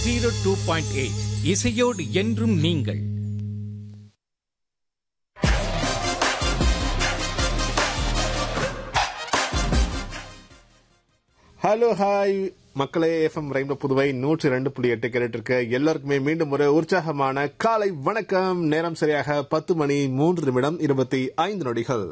zero two point eight இசையோடு என்றும் நீங்கள் ஹலோ ஹாய் மக்களே எஃப்எம் ரெயின்போ புதுவை நூற்றி ரெண்டு புள்ளி எட்டு கேட்டு இருக்க எல்லாருக்குமே மீண்டும் ஒரு உற்சாகமான காலை வணக்கம் நேரம் சரியாக பத்து மணி மூன்று நிமிடம் இருபத்தி ஐந்து நொடிகள்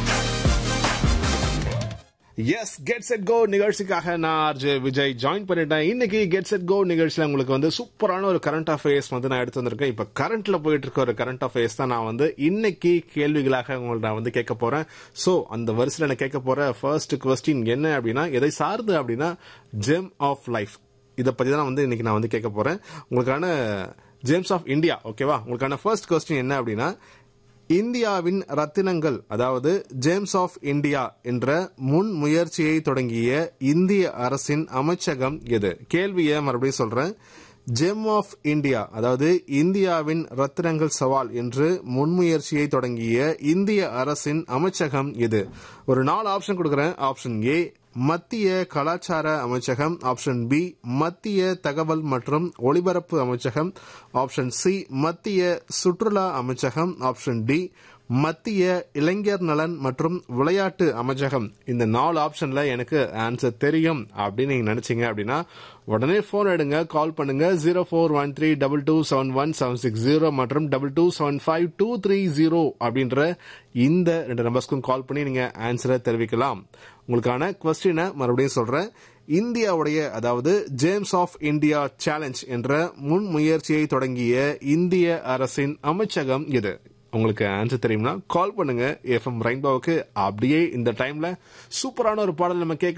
எஸ் கெட் செட் கோ நிகழ்ச்சிக்காக நான் ஆர்ஜே விஜய் ஜாயின் பண்ணிட்டேன் இன்னைக்கு கெட் செட் கோ நிகழ்ச்சியில் உங்களுக்கு வந்து சூப்பரான ஒரு கரண்ட் அஃபேர்ஸ் வந்து நான் எடுத்து வந்திருக்கேன் இப்போ கரண்ட்ல போயிட்டு இருக்க ஒரு கரண்ட் அஃபேர்ஸ் தான் நான் வந்து இன்னைக்கு கேள்விகளாக உங்கள்ட்ட நான் வந்து கேட்க போறேன் ஸோ அந்த வரிசையில் நான் கேட்க போற ஃபர்ஸ்ட் கொஸ்டின் என்ன அப்படின்னா எதை சார்ந்து அப்படின்னா ஜெம் ஆஃப் லைஃப் இதை பத்தி தான் வந்து இன்னைக்கு நான் வந்து கேட்க போறேன் உங்களுக்கான ஜேம்ஸ் ஆஃப் இந்தியா ஓகேவா உங்களுக்கான ஃபர்ஸ்ட் கொஸ்டின் என்ன அப்படின்னா இந்தியாவின் ரத்தினங்கள் அதாவது ஜேம்ஸ் ஆஃப் இந்தியா என்ற முன் முயற்சியை தொடங்கிய இந்திய அரசின் அமைச்சகம் எது கேள்வியை மறுபடியும் சொல்றேன் ஜெம் ஆஃப் இந்தியா அதாவது இந்தியாவின் ரத்தினங்கள் சவால் என்று முன்முயற்சியை தொடங்கிய இந்திய அரசின் அமைச்சகம் எது ஒரு நாலு ஆப்ஷன் கொடுக்குறேன் ஆப்ஷன் ஏ மத்திய கலாச்சார அமைச்சகம் ஆப்ஷன் பி மத்திய தகவல் மற்றும் ஒலிபரப்பு அமைச்சகம் ஆப்ஷன் சி மத்திய சுற்றுலா அமைச்சகம் ஆப்ஷன் டி மத்திய இளைஞர் நலன் மற்றும் விளையாட்டு அமைச்சகம் இந்த நாலு ஆப்ஷன்ல எனக்கு ஆன்சர் தெரியும் அப்படின்னு நீங்க நினைச்சீங்க அப்படின்னா உடனே போன் எடுங்க கால் பண்ணுங்க zero four one three double two seven one seven six zero மற்றும் double two seven five two three zero அப்படின்ற இந்த ரெண்டு நம்பர்ஸ்க்கும் கால் பண்ணி நீங்க ஆன்சரை தெரிவிக்கலாம் உங்களுக்கான கொஸ்டினை மறுபடியும் சொல்றேன் இந்தியாவுடைய அதாவது ஜேம்ஸ் ஆஃப் இந்தியா சேலஞ்ச் என்ற முன் முயற்சியை தொடங்கிய இந்திய அரசின் அமைச்சகம் எது உங்களுக்கு ஆன்சர் தெரியும்னா கால் பண்ணுங்க எஃப்எம் ரெயின்பாவுக்கு அப்படியே இந்த டைம்ல சூப்பரான ஒரு பாடல் நம்ம கேட்க